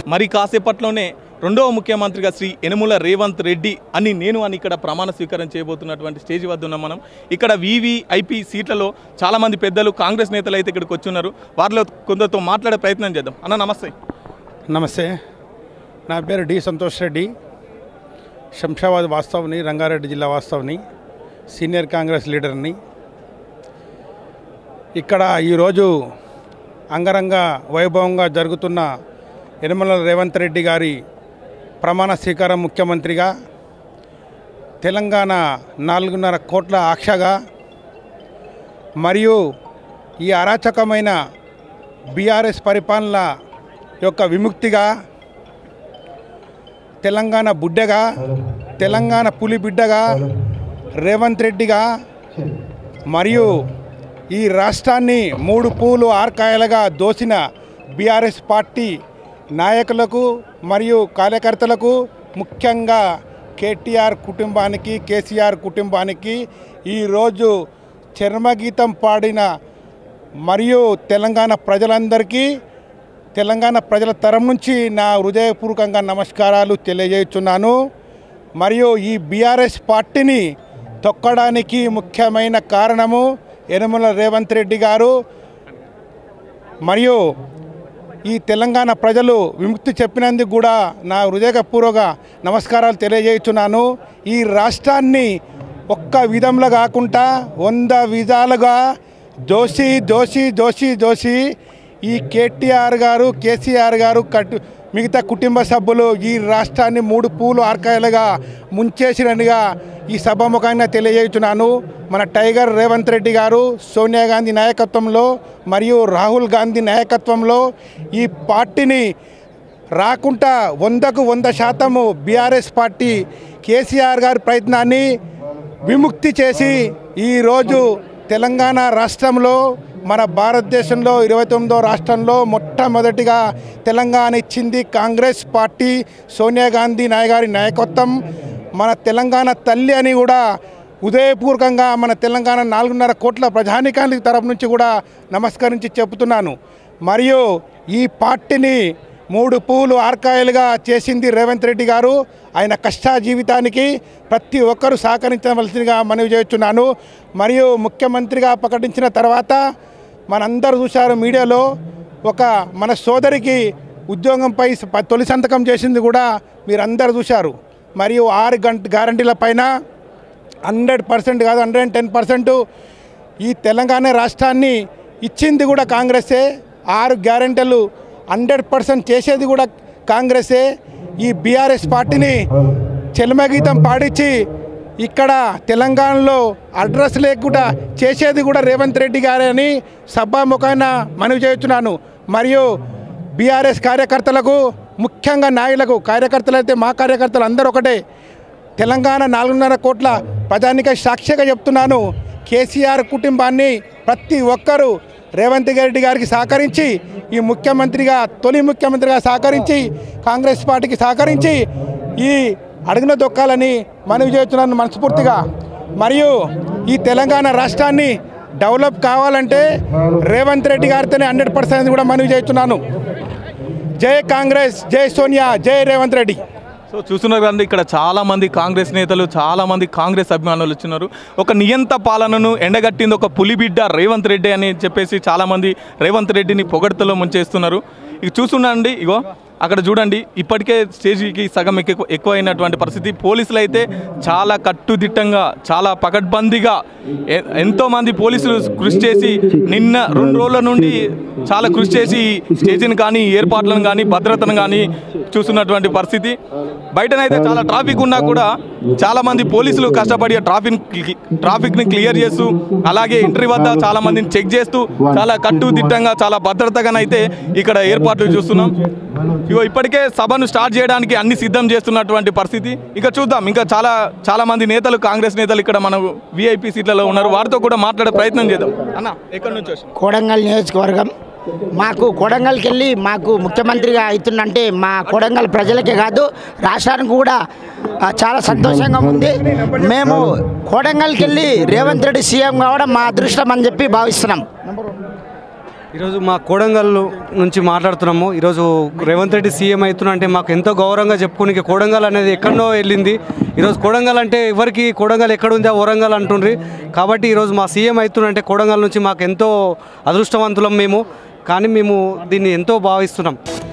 మరి కాసేపట్లోనే రెండవ ముఖ్యమంత్రిగా శ్రీ యనుమల రేవంత్ రెడ్డి అని నేను అని ఇక్కడ ప్రమాణ స్వీకారం చేయబోతున్నటువంటి స్టేజ్ వద్ద ఉన్నాం మనం ఇక్కడ వివిఐపి సీట్లలో చాలామంది పెద్దలు కాంగ్రెస్ నేతలు అయితే ఇక్కడికి వచ్చున్నారు వారిలో కొందరితో మాట్లాడే ప్రయత్నం చేద్దాం అన్న నమస్తే నమస్తే నా పేరు డి సంతోష్ రెడ్డి శంషాబాద్ వాస్తవ్ని రంగారెడ్డి జిల్లా వాస్తవ్ని సీనియర్ కాంగ్రెస్ లీడర్ని ఇక్కడ ఈరోజు అంగరంగ వైభవంగా జరుగుతున్న యనమల రేవంత్ రెడ్డి గారి ప్రమాణ స్వీకారం ముఖ్యమంత్రిగా తెలంగాణ నాలుగున్నర కోట్ల ఆక్షగా మరియు ఈ అరాచకమైన బీఆర్ఎస్ పరిపాలన యొక్క విముక్తిగా తెలంగాణ బుడ్డగా తెలంగాణ పులి బిడ్డగా రేవంత్ రెడ్డిగా మరియు ఈ రాష్ట్రాన్ని మూడు పూలు ఆర్కాయలుగా దోసిన బీఆర్ఎస్ పార్టీ నాయకులకు మరియు కార్యకర్తలకు ముఖ్యంగా కేటీఆర్ కుటుంబానికి కేసీఆర్ కుటుంబానికి ఈరోజు చర్మగీతం పాడిన మరియు తెలంగాణ ప్రజలందరికీ తెలంగాణ ప్రజల తరం నుంచి నా హృదయపూర్వకంగా నమస్కారాలు తెలియజేస్తున్నాను మరియు ఈ బీఆర్ఎస్ పార్టీని తొక్కడానికి ముఖ్యమైన కారణము యనమల రేవంత్ రెడ్డి గారు మరియు ఈ తెలంగాణ ప్రజలు విముక్తి చెప్పినందుకు కూడా నా హృదయపూర్వక నమస్కారాలు తెలియజేస్తున్నాను ఈ రాష్ట్రాన్ని ఒక్క విధంలో కాకుండా వంద విధాలుగా దోషి దోషి దోషి దోషి ఈ కేటీఆర్ గారు కేసీఆర్ గారు కట్టు మిగతా కుటుంబ సభ్యులు ఈ రాష్ట్రాన్ని మూడు పూలు ఆర్కాయలుగా ముంచేసినట్టుగా ఈ సభాముఖంగా తెలియజేస్తున్నాను మన టైగర్ రేవంత్ రెడ్డి గారు సోనియా గాంధీ నాయకత్వంలో మరియు రాహుల్ గాంధీ నాయకత్వంలో ఈ పార్టీని రాకుండా వందకు వంద శాతము బీఆర్ఎస్ పార్టీ కేసీఆర్ గారి ప్రయత్నాన్ని విముక్తి చేసి ఈరోజు తెలంగాణ రాష్ట్రంలో మన భారతదేశంలో ఇరవై తొమ్మిదో రాష్ట్రంలో మొట్టమొదటిగా తెలంగాణ ఇచ్చింది కాంగ్రెస్ పార్టీ సోనియా గాంధీ నాయ గారి నాయకత్వం మన తెలంగాణ తల్లి అని కూడా ఉదయపూర్వకంగా మన తెలంగాణ నాలుగున్నర కోట్ల ప్రజానికానికి తరపు నుంచి కూడా నమస్కరించి చెబుతున్నాను మరియు ఈ పార్టీని మూడు పూలు ఆర్కాయలుగా చేసింది రేవంత్ రెడ్డి గారు ఆయన కష్ట జీవితానికి ప్రతి ఒక్కరూ సహకరించవలసిందిగా మనవి చేస్తున్నాను మరియు ముఖ్యమంత్రిగా ప్రకటించిన తర్వాత మనందరూ చూశారు మీడియాలో ఒక మన సోదరికి ఉద్యోగంపై స- తొలి సంతకం చేసింది కూడా మీరందరూ చూశారు మరియు ఆరు గంట గ్యారంటీల పైన హండ్రెడ్ పర్సెంట్ కాదు హండ్రెడ్ అండ్ టెన్ పర్సెంట్ ఈ తెలంగాణ రాష్ట్రాన్ని ఇచ్చింది కూడా కాంగ్రెసే ఆరు గ్యారెంటీలు హండ్రెడ్ పర్సెంట్ చేసేది కూడా కాంగ్రెసే ఈ బీఆర్ఎస్ పార్టీని చెలమగీతం పాడించి ఇక్కడ తెలంగాణలో అడ్రస్ లేకుండా చేసేది కూడా రేవంత్ రెడ్డి గారే అని సభాముఖాన మనవి చేస్తున్నాను మరియు బీఆర్ఎస్ కార్యకర్తలకు ముఖ్యంగా నాయకులకు కార్యకర్తలు అయితే మా కార్యకర్తలు అందరూ ఒకటే తెలంగాణ నాలుగున్నర కోట్ల ప్రజానిక సాక్షిగా చెప్తున్నాను కేసీఆర్ కుటుంబాన్ని ప్రతి ఒక్కరూ రేవంత్ రెడ్డి గారికి సహకరించి ఈ ముఖ్యమంత్రిగా తొలి ముఖ్యమంత్రిగా సహకరించి కాంగ్రెస్ పార్టీకి సహకరించి ఈ అడుగున దొక్కాలని మనవి చేస్తున్నాను మనస్ఫూర్తిగా మరియు ఈ తెలంగాణ రాష్ట్రాన్ని డెవలప్ కావాలంటే రేవంత్ రెడ్డి గారితోనే హండ్రెడ్ పర్సెంట్ కూడా మనవి చేస్తున్నాను జై కాంగ్రెస్ జై సోనియా జై రేవంత్ రెడ్డి సో చూస్తున్నారు కదండి ఇక్కడ చాలా మంది కాంగ్రెస్ నేతలు చాలా మంది కాంగ్రెస్ అభిమానులు వచ్చినారు ఒక నియంత పాలనను ఎండగట్టింది ఒక పులిబిడ్డ రేవంత్ రెడ్డి అని చెప్పేసి చాలా మంది రేవంత్ రెడ్డిని పొగడ్తలో ముంచేస్తున్నారు ఇక చూస్తున్నాండి ఇగో అక్కడ చూడండి ఇప్పటికే స్టేజ్కి సగం ఎక్కువ ఎక్కువ అయినటువంటి పరిస్థితి పోలీసులు అయితే చాలా కట్టుదిట్టంగా చాలా పకడ్బందీగా ఎ- ఎంతో మంది పోలీసులు కృషి చేసి నిన్న రెండు రోజుల నుండి చాలా కృషి చేసి స్టేజ్ని కానీ ఏర్పాట్లను కానీ భద్రతను కానీ చూస్తున్నటువంటి పరిస్థితి బయటనైతే చాలా ట్రాఫిక్ ఉన్నా కూడా చాలా మంది పోలీసులు కష్టపడి ఆ ట్రాఫిక్ ట్రాఫిక్ని క్లియర్ చేస్తూ అలాగే ఎంట్రీ వద్ద చాలా మందిని చెక్ చేస్తూ చాలా కట్టుదిట్టంగా చాలా భద్రతగానైతే ఇక్కడ ఏర్పాట్లు చూస్తున్నాం ఇగో ఇప్పటికే సభను స్టార్ట్ చేయడానికి అన్ని సిద్ధం చేస్తున్నటువంటి పరిస్థితి ఇక చూద్దాం ఇంకా చాలా చాలా మంది నేతలు కాంగ్రెస్ నేతలు ఇక్కడ మన విఐపి సీట్లలో ఉన్నారు వారితో కూడా మాట్లాడే ప్రయత్నం చేద్దాం అన్న ఎక్కడి నుంచి వచ్చి కొడంగల్ నియోజకవర్గం మాకు కొడంగల్కి వెళ్ళి మాకు ముఖ్యమంత్రిగా అవుతుందంటే మా కొడంగల్ ప్రజలకే కాదు రాష్ట్రానికి కూడా ఆ, చాలా సంతోషంగా ఉంది మేము కొడంగల్కి వెళ్ళి రేవంత్ రెడ్డి సీఎం కావడం మా అదృష్టం అని చెప్పి భావిస్తున్నాం ఈరోజు మా కోడంగల్ నుంచి మాట్లాడుతున్నాము ఈరోజు రేవంత్ రెడ్డి సీఎం అవుతున్నా అంటే మాకు ఎంతో గౌరవంగా చెప్పుకోనికి కోడంగల్ అనేది ఎక్కడో వెళ్ళింది ఈరోజు కోడంగల్ అంటే ఎవరికి కోడంగల్ ఎక్కడుందా వరంగల్ అంటుండ్రి కాబట్టి ఈరోజు మా సీఎం అవుతున్నా అంటే కోడంగల్ నుంచి మాకు ఎంతో అదృష్టవంతులం మేము కానీ మేము దీన్ని ఎంతో భావిస్తున్నాం